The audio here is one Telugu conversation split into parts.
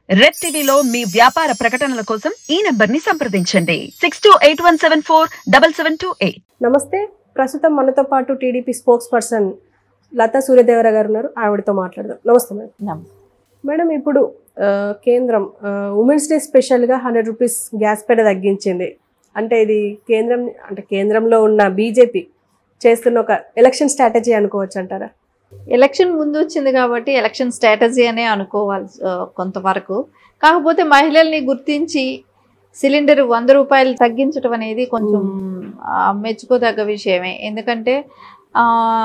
రెడ్ టీవీలో మీ వ్యాపార ప్రకటనల కోసం ఈ నెంబర్ ని సంప్రదించండి six two eight one seven four double seven two eight నమస్తే ప్రస్తుతం మనతో పాటు TDP spokesperson Latha Suryadevara గారు ఉన్నారు ఆవిడతో మాట్లాడదాం నమస్తే మేడం నమస్తే. మేడం ఇప్పుడు ఆ, కేంద్రం ఉమెన్స్ డే స్పెషల్గా హండ్రెడ్ రూపీస్ గ్యాస్ పేడ తగ్గించింది అంటే ఇది కేంద్రం అంటే కేంద్రంలో ఉన్న బీజేపీ చేస్తున్న ఒక ఎలక్షన్ స్ట్రాటజీ అనుకోవచ్చు అంటారా ఎలక్షన్ ముందు వచ్చింది కాబట్టి ఎలక్షన్ స్ట్రాటజీ అనే అనుకోవాలి ఆ, కొంతవరకు కాకపోతే మహిళల్ని గుర్తించి సిలిండర్ వంద రూపాయలు తగ్గించడం అనేది కొంచెం ఆ, మెచ్చుకోదగ్గ విషయమే ఎందుకంటే ఆ,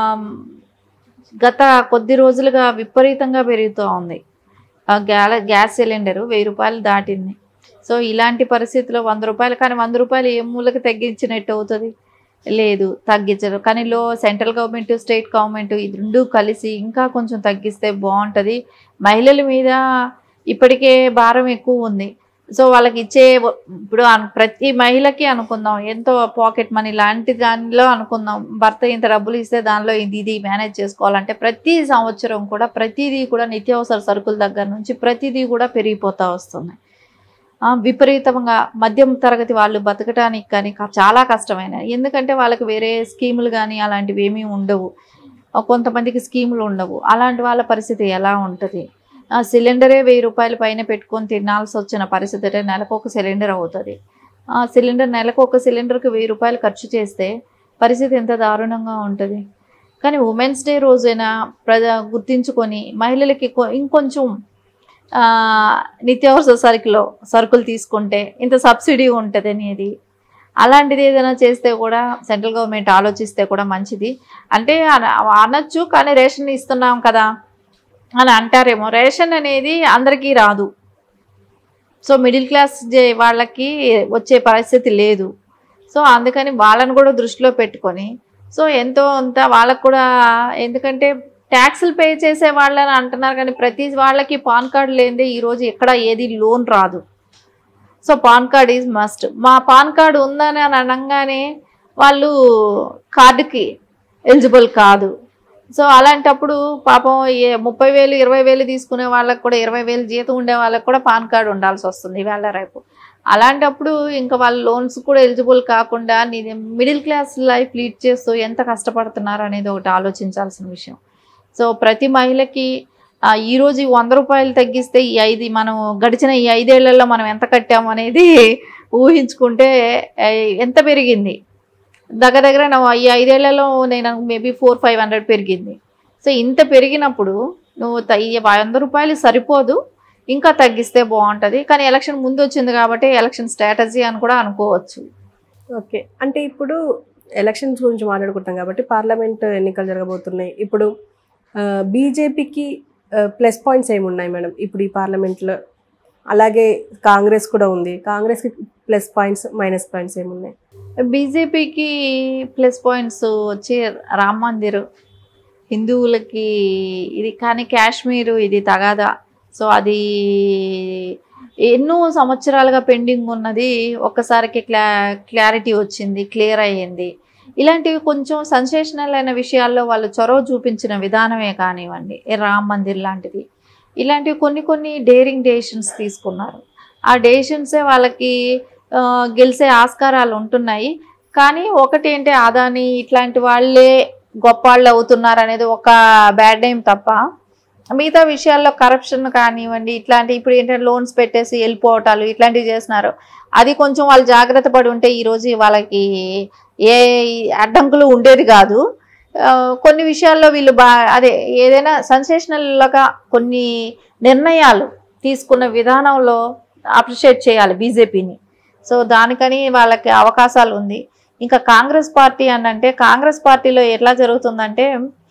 గత కొద్ది రోజులుగా విపరీతంగా పెరుగుతూ ఉంది ఆ గ్యాల గ్యాస్ సిలిండర్ వెయ్యి రూపాయలు దాటింది సో ఇలాంటి పరిస్థితిలో వంద రూపాయలు కానీ వంద రూపాయలు ఏ మూలకి తగ్గించినట్టు అవుతుంది లేదు తగ్గించరు కానీ లో సెంట్రల్ గవర్నమెంట్ స్టేట్ గవర్నమెంట్ ఇది రెండు కలిసి ఇంకా కొంచెం తగ్గిస్తే బాగుంటుంది మహిళల మీద ఇప్పటికే భారం ఎక్కువ ఉంది సో వాళ్ళకి ఇచ్చే వ- ఇప్పుడు అన్- ప్రతి మహిళకి అనుకుందాం ఎంతో పాకెట్ మనీ లాంటి దానిలో అనుకుందాం భర్త ఇంత డబ్బులు ఇస్తే దానిలో ఇది ఇది మేనేజ్ చేసుకోవాలంటే ప్రతి సంవత్సరం కూడా ప్రతిదీ కూడా నిత్యావసర సరుకుల దగ్గర నుంచి ప్రతిదీ కూడా పెరిగిపోతూ వస్తుంది ఆ, విపరీతంగా మధ్యం తరగతి వాళ్ళు బతకడానికి కానీ క- చాలా కష్టమైన ఎందుకంటే వాళ్ళకి వేరే స్కీములు కానీ అలాంటివి ఏమీ ఉండవు ఆ, కొంతమందికి స్కీములు ఉండవు అలాంటి వాళ్ళ పరిస్థితి ఎలా ఉంటుంది ఆ, సిలిండరే వెయ్యి రూపాయల పైన పెట్టుకొని తినాల్సి వచ్చిన పరిస్థితి అంటే నెలకు ఒక సిలిండర్ అవుతుంది ఆ సిలిండర్ నెలకు ఒక సిలిండర్కి వెయ్యి రూపాయలు ఖర్చు చేస్తే పరిస్థితి ఎంత దారుణంగా ఉంటుంది కానీ ఉమెన్స్ డే రోజైనా ప్రజ గుర్తించుకొని మహిళలకి కొ- ఇంకొంచెం ఆ, నిత్యావసర సరుకులో సరుకులు తీసుకుంటే ఇంత సబ్సిడీ ఉంటుంది అనేది అలాంటిది ఏదైనా చేస్తే కూడా సెంట్రల్ గవర్నమెంట్ ఆలోచిస్తే కూడా మంచిది అంటే అన- అనొచ్చు కానీ రేషన్ ఇస్తున్నాం కదా అని అంటారేమో రేషన్ అనేది అందరికీ రాదు సో మిడిల్ క్లాస్ జే- వాళ్ళకి వచ్చే పరిస్థితి లేదు సో అందుకని వాళ్ళని కూడా దృష్టిలో పెట్టుకొని సో ఎంతో అంత వాళ్ళకు కూడా ఎందుకంటే ట్యాక్సులు పే చేసే వాళ్ళని అంటున్నారు కానీ ప్రతి వాళ్ళకి పాన్ కార్డు లేనిదే ఈరోజు ఎక్కడ ఏది లోన్ రాదు so PAN card is must మా పాన్ కార్డు ఉందని అని అనగానే వాళ్ళు కార్డుకి ఎలిజిబుల్ కాదు సో అలాంటప్పుడు పాపం ఏ ముప్పై వేలు ఇరవై వేలు తీసుకునే వాళ్ళకి కూడా ఇరవై వేలు జీతం ఉండే వాళ్ళకి కూడా పాన్ కార్డు ఉండాల్సి వస్తుంది ఇవాళ రేపు అలాంటప్పుడు ఇంకా వాళ్ళ లోన్స్ కూడా ఎలిజిబుల్ కాకుండా మిడిల్ క్లాస్ లైఫ్ లీడ్ చేస్తూ ఎంత కష్టపడుతున్నారు అనేది ఒకటి ఆలోచించాల్సిన విషయం సో ప్రతి మహిళకి ఆ, ఈ రోజు ఈ వంద రూపాయలు తగ్గిస్తే ఈ ఐదు మనం గడిచిన ఈ ఐదేళ్లలో మనం ఎంత కట్టాము అనేది ఊహించుకుంటే ఆ, ఎంత పెరిగింది దగ్గర దగ్గర నా ఈ ఐదేళ్లలో నేను మేబీ ఫోర్ ఫైవ్ హండ్రెడ్ పెరిగింది సో ఇంత పెరిగినప్పుడు నువ్వు త- ఈ వంద రూపాయలు సరిపోదు ఇంకా తగ్గిస్తే బాగుంటుంది కానీ ఎలక్షన్ ముందు వచ్చింది కాబట్టి ఎలక్షన్ స్ట్రాటజీ అని కూడా అనుకోవచ్చు ఓకే అంటే ఇప్పుడు ఎలక్షన్స్ గురించి మాట్లాడుకుంటాం కాబట్టి పార్లమెంట్ ఎన్నికలు జరగబోతున్నాయి ఇప్పుడు బీజేపీకి ప్లస్ పాయింట్స్ ఏమి ఉన్నాయి మేడం ఇప్పుడు ఈ పార్లమెంట్లో అలాగే కాంగ్రెస్ కూడా ఉంది కాంగ్రెస్కి ప్లస్ పాయింట్స్ మైనస్ పాయింట్స్ ఏమున్నాయి బీజేపీకి ప్లస్ పాయింట్స్ వచ్చి రామ్ మందిర్ హిందువులకి ఇది కానీ కాశ్మీర్ ఇది తగాదా సో అది ఎన్నో సంవత్సరాలుగా పెండింగ్ ఉన్నది ఒక్కసారికి క్లా క్లారిటీ వచ్చింది క్లియర్ అయ్యింది ఇలాంటివి కొంచెం సెన్సేషనల్ అయిన విషయాల్లో వాళ్ళు చొరవ చూపించిన విధానమే కానివ్వండి ఈ రామ్ మందిర్ లాంటిది ఇలాంటివి కొన్ని కొన్ని డేరింగ్ డెసిషన్స్ తీసుకున్నారు ఆ డెసిషన్సే వాళ్ళకి ఆ, గెలిచే ఆస్కారాలు ఉంటున్నాయి కానీ ఒకటి ఏంటి అదాని ఇట్లాంటి వాళ్ళే గొప్ప వాళ్ళు అవుతున్నారు అనేది ఒక బ్యాడ్ నేమ్ తప్ప మిగతా విషయాల్లో కరప్షన్ కానివ్వండి ఇట్లాంటి ఇప్పుడు ఏంటంటే లోన్స్ పెట్టేసి వెళ్ళిపోవటాలు ఇట్లాంటివి చేస్తున్నారు అది కొంచెం వాళ్ళు జాగ్రత్త పడి ఉంటే ఈరోజు వాళ్ళకి ఏ అడ్డంకులు ఉండేది కాదు ఆ, కొన్ని విషయాల్లో వీళ్ళు బా అదే ఏదైనా సెన్సేషనల్గా కొన్ని నిర్ణయాలు తీసుకున్న విధానంలో అప్రిషియేట్ చేయాలి బీజేపీని సో దానికని వాళ్ళకి అవకాశాలు ఉంది ఇంకా కాంగ్రెస్ పార్టీ అని అంటే కాంగ్రెస్ పార్టీలో ఎట్లా జరుగుతుందంటే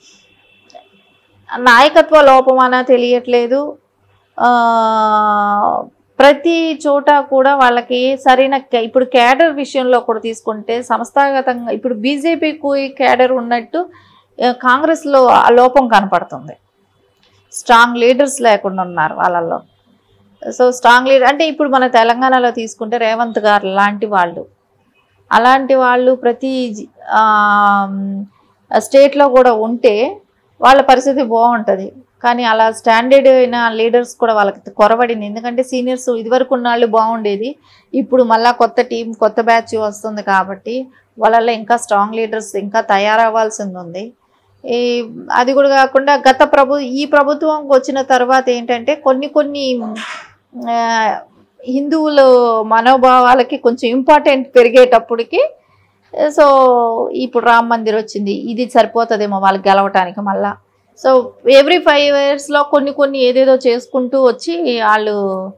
నాయకత్వ లోపమనా తెలియట్లేదు ఆ, ప్రతి చోట కూడా వాళ్ళకి సరైన క- ఇప్పుడు క్యాడర్ విషయంలో కూడా తీసుకుంటే సంస్థాగతంగా ఇప్పుడు బీజేపీకి క్యాడర్ ఉన్నట్టు ఆ, కాంగ్రెస్లో ఆ లోపం కనపడుతుంది స్ట్రాంగ్ లీడర్స్ లేకుండా ఉన్నారు వాళ్ళల్లో సో స్ట్రాంగ్ లీడర్ అంటే ఇప్పుడు మన తెలంగాణలో తీసుకుంటే రేవంత్ గారు లాంటి వాళ్ళు అలాంటి వాళ్ళు ప్రతి జి- ఆ, స్టేట్లో కూడా ఉంటే వాళ్ళ పరిస్థితి బాగుంటుంది కానీ అలా స్టాండర్డ్ అయిన లీడర్స్ కూడా వాళ్ళకి కొరబడింది ఎందుకంటే సీనియర్స్ ఇదివరకు ఉన్న వాళ్ళు బాగుండేది ఇప్పుడు మళ్ళా కొత్త టీం కొత్త బ్యాచ్ వస్తుంది కాబట్టి వాళ్ళలో ఇంకా స్ట్రాంగ్ లీడర్స్ ఇంకా తయారవ్వాల్సింది ఉంది ఈ అది కూడా కాకుండా గత ప్రభు ఈ ప్రభుత్వం వచ్చిన తర్వాత ఏంటంటే కొన్ని కొన్ని ఆ, హిందువులు మనోభావాలకి కొంచెం ఇంపార్టెంట్ పెరిగేటప్పటికి సో ఇప్పుడు రామ్ మందిర్ వచ్చింది ఇది సరిపోతుందేమో వాళ్ళకి గెలవటానికి మళ్ళా సో ఎవ్రీ ఫైవ్ ఇయర్స్లో కొన్ని కొన్ని ఏదేదో చేసుకుంటూ వచ్చి వాళ్ళు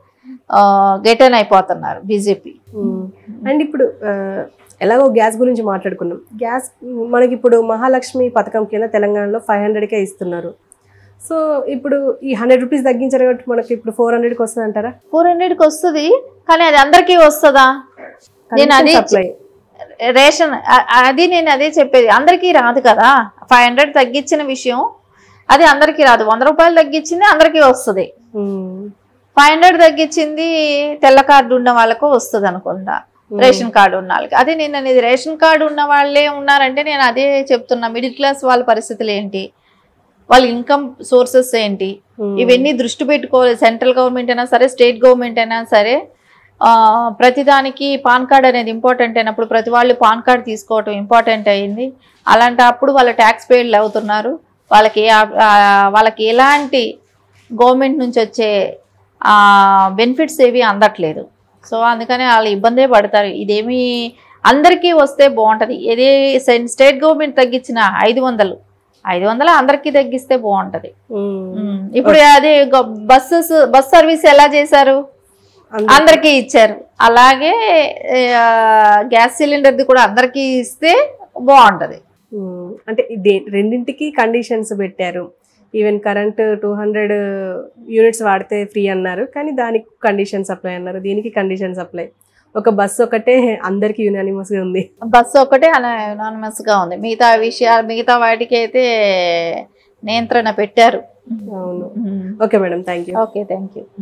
గెటన్ అయిపోతున్నారు బీజేపీ అండ్ ఇప్పుడు ఆ, ఎలాగో గ్యాస్ గురించి మాట్లాడుకున్నాం గ్యాస్ మనకి ఇప్పుడు మహాలక్ష్మి పథకం కింద తెలంగాణలో ఫైవ్ హండ్రెడ్కే ఇస్తున్నారు సో ఇప్పుడు ఈ హండ్రెడ్ రూపీస్ తగ్గించారు కాబట్టి మనకి ఇప్పుడు ఫోర్ హండ్రెడ్కి వస్తుంది అంటారా ఫోర్ హండ్రెడ్కి వస్తుంది కానీ అది అందరికీ వస్తుందా నేను అదే సప్లై రేషన్ అ- అది నేను అదే చెప్పేది అందరికీ రాదు కదా ఫైవ్ హండ్రెడ్ తగ్గించిన విషయం అది అందరికీ రాదు వంద రూపాయలు తగ్గించింది అందరికీ వస్తుంది ఫైవ్ హండ్రెడ్ తగ్గించింది తెల్ల కార్డు ఉన్న వాళ్ళకు వస్తుంది అనుకుంటా రేషన్ కార్డు ఉన్న వాళ్ళకి అదే నేను అనేది రేషన్ కార్డు ఉన్న వాళ్ళే ఉన్నారంటే నేను అదే చెప్తున్నా మిడిల్ క్లాస్ వాళ్ళ పరిస్థితులు ఏంటి వాళ్ళ ఇన్కమ్ సోర్సెస్ ఏంటి ఇవన్నీ దృష్టి పెట్టుకోవాలి సెంట్రల్ గవర్నమెంట్ అయినా సరే స్టేట్ గవర్నమెంట్ అయినా సరే ఆ, ప్రతిదానికి పాన్ కార్డ్ అనేది ఇంపార్టెంట్ అయినప్పుడు ప్రతి వాళ్ళు పాన్ కార్డ్ తీసుకోవటం ఇంపార్టెంట్ అయింది అలాంటప్పుడు వాళ్ళ ట్యాక్స్ పేడ్లు అవుతున్నారు వాళ్ళకి ఏ ఆ- ఆ, వాళ్ళకి ఎలాంటి గవర్నమెంట్ నుంచి వచ్చే బెనిఫిట్స్ ఏవి అందట్లేదు సో అందుకని వాళ్ళు ఇబ్బందే పడతారు ఇదేమి అందరికీ వస్తే బాగుంటుంది ఏది స్టేట్ గవర్నమెంట్ తగ్గించిన ఐదు వందలు ఐదు వందలు అందరికీ తగ్గిస్తే బాగుంటది ఉమ్, ఇప్పుడు అదే బస్సెస్ బస్ సర్వీస్ ఎలా చేశారు అందరికీ ఇచ్చారు అలాగే ఆ, గ్యాస్ సిలిండర్ది కూడా అందరికీ ఇస్తే బాగుంటది అంటే ఇది రెండింటికి కండిషన్స్ పెట్టారు even current two hundred units వాడితే ఫ్రీ అన్నారు కానీ దానికి కండిషన్స్ అప్లై అన్నారు దీనికి కండిషన్స్ అప్లై ఒక బస్సు ఒకటే అందరికి యునానిమస్ గా ఉంది బస్సు ఒకటే అనానమస్ గా ఉంది మిగతా విషయాలు మిగతా వాటికి అయితే నియంత్రణ పెట్టారు అవును okay madam thank you okay thank you